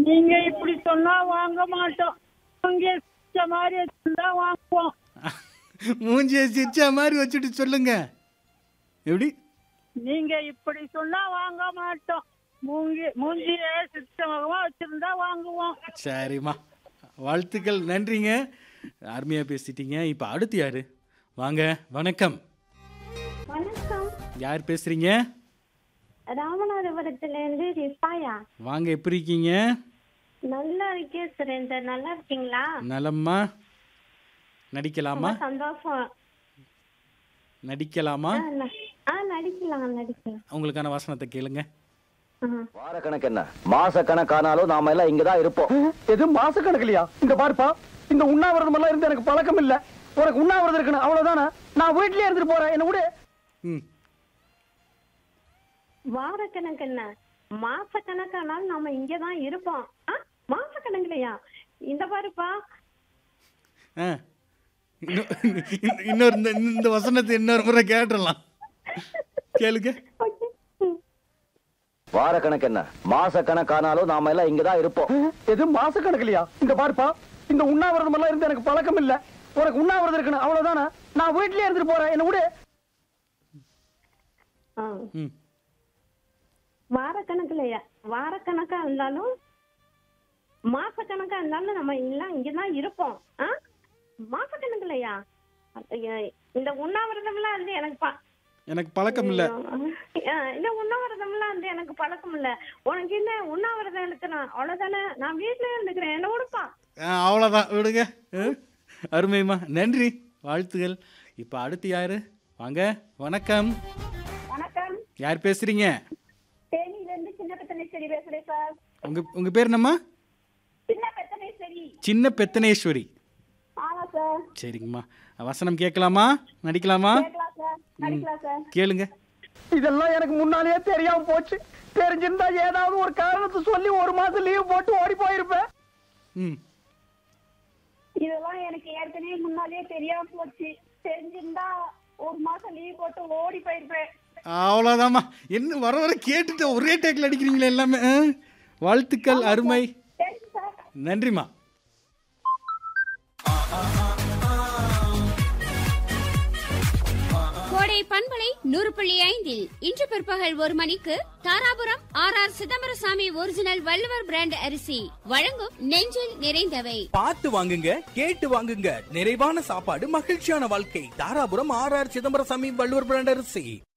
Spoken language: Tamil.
நீங்க இப்படி சொன்னா வாங்க மாட்டோம் இங்க சிரிச்ச மாதிரி வச்சிருந்தா வாங்குவோம் மூஞ்சியை சிரிச்சா மாதிரி வச்சுட்டு சொல்லுங்க எப்படி நீங்க இப்படி சொன்னா வாங்க மாட்டோம் மூங்கி மூஞ்சிய சிரிச்ச முகமா வச்சிருந்தா வாங்குவோம் சரிம்மா வாழ்த்துக்கள் நன்றிங்க அருமையாக பேசிட்டீங்க இப்போ அடுத்து யாரு வாங்க வணக்கம் வணக்கம் யார் பேசுறீங்க ராமநாதபுரத்துல இருந்து ரிஃபாயா வாங்க எப்படி இருக்கீங்க நல்லா இருக்கே சுரேந்தர் நல்லா இருக்கீங்களா நலம்மா நடிக்கலாமா ரொம்ப சந்தோஷம் நடிக்கலாமா ஆ, ந- ஆ நடிக்கலாம் நடிக்கலாம் உங்களுக்கான வசனத்தை கேளுங்க ஆ. வார கணக்கு என்ன மாச கணக்கானாலும் நாம எல்லாம் இங்கதான் இருப்போம் எது மாச கணக்குலையா இந்த பாருப்பா இந்த உண்ணாவிரதம் எல்லாம் இருந்து எனக்கு பழக்கம் இல்ல உனக்கு உண்ணாவிரதம் இருக்கணும் அவ்வளவுதானே நான் வீட்லயே இருந்துட்டு போறேன் என்ன விடு ம் வாரக்கணக்கு என்ன மாச கணக்கானாலும் நாம இங்கதான் இருப்போம் ஆ மாச கணக்குலையா இந்த பாருப்பா ஆ இன்னொ- இன்னொ- இன்னொரு இந்த இந்த வசனத்தை இன்னொரு முறை கேட்டுடலாம் கேளுங்க ஓகே ம். வார கணக்கு என்ன மாச கணக்கானாலும் நாம எல்லாம் இங்கதான் இருப்போம் எது மாச கணக்குலையா இந்த பாருப்பா இந்த உண்ணாவிரதம் எல்லாம் இருந்து எனக்கு பழக்கம் இல்ல உனக்கு உண்ணாவிரதம் இருக்கணும் அவ்வளவுதானே நான் வீட்லயே இருந்துட்டு போறேன் என்ன விடு ஆ. ம் வாரக்கணக்குலையா வாரக்கணக்கா இருந்தாலும் மாச கணக்கா இருந்தாலும் நம்ம எல்லாம் இங்கதான் இருப்போம் ஆ மாச கணக்குலையா இந்த உண்ணாவிரதம்லாம் வந்து எனக்கு ப- எனக்கு பழக்கம் இல்லை ஆ, இந்த உண்ணாவிரதம்லாம் வந்து எனக்கு பழக்கம் இல்ல உனக்கு என்ன உண்ணாவிரதம் இருக்கணும் அவ்வளவுதானே நான் வீட்டுல இருந்துக்கிறேன் என்ன விடுப்பா அவ்வளோதான் விடுங்க ஆ? அருமைம்மா நன்றி வாழ்த்துகள் இப்போ அடுத்து யாரு வாங்க வணக்கம் வணக்கம் யார் பேசுறீங்க தேனியில இருந்து சின்ன பெத்தனேஸ்வரி பேசுறேன் சார் உங்க உங்க பேர் என்னம்மா சின்ன பெத்தனேஸ்வரி சின்ன பெத்தனேஸ்வரி ஆமா சார் சரிங்கம்மா வசனம் கேட்கலாமா நடிக்கலாமா கேட்கலாம் சார் நடிக்கலாம் சார் கேளுங்க இதெல்லாம் எனக்கு முன்னாலேயே தெரியாம போச்சு தெரிஞ்சிருந்தா ஏதாவது ஒரு காரணத்தை சொல்லி ஒரு மாசம் லீவ் போட்டு ஓடி போயிருப்பேன் ம் இதெல்லாம் எனக்கு ஏற்கனவே முன்னாலே தெரியாம போச்சு தெரிஞ்சிருந்தா ஒரு மாசம் லீவ் போட்டு ஓடி போயிருப்பேன் அவ்வளோதாம்மா என்ன வர வர கேட்டுட்டு ஒரே டேக்கில் அடிக்கிறீங்களே எல்லாமே ஆ? வாழ்த்துக்கள் அருமை சரி சார் நன்றிம்மா கோடை பண்பலை நூறு புள்ளி ஐந்தில் இன்று பிற்பகல் ஒரு மணிக்கு Dharapuram R R Chidambarasamy original Valluvar brand அரிசி வழங்கும் நெஞ்சில் நிறைந்தவை பார்த்து வாங்குங்க கேட்டு வாங்குங்க நிறைவான சாப்பாடு மகிழ்ச்சியான வாழ்க்கை Dharapuram R R Chidambarasamy Valluvar brand அரிசி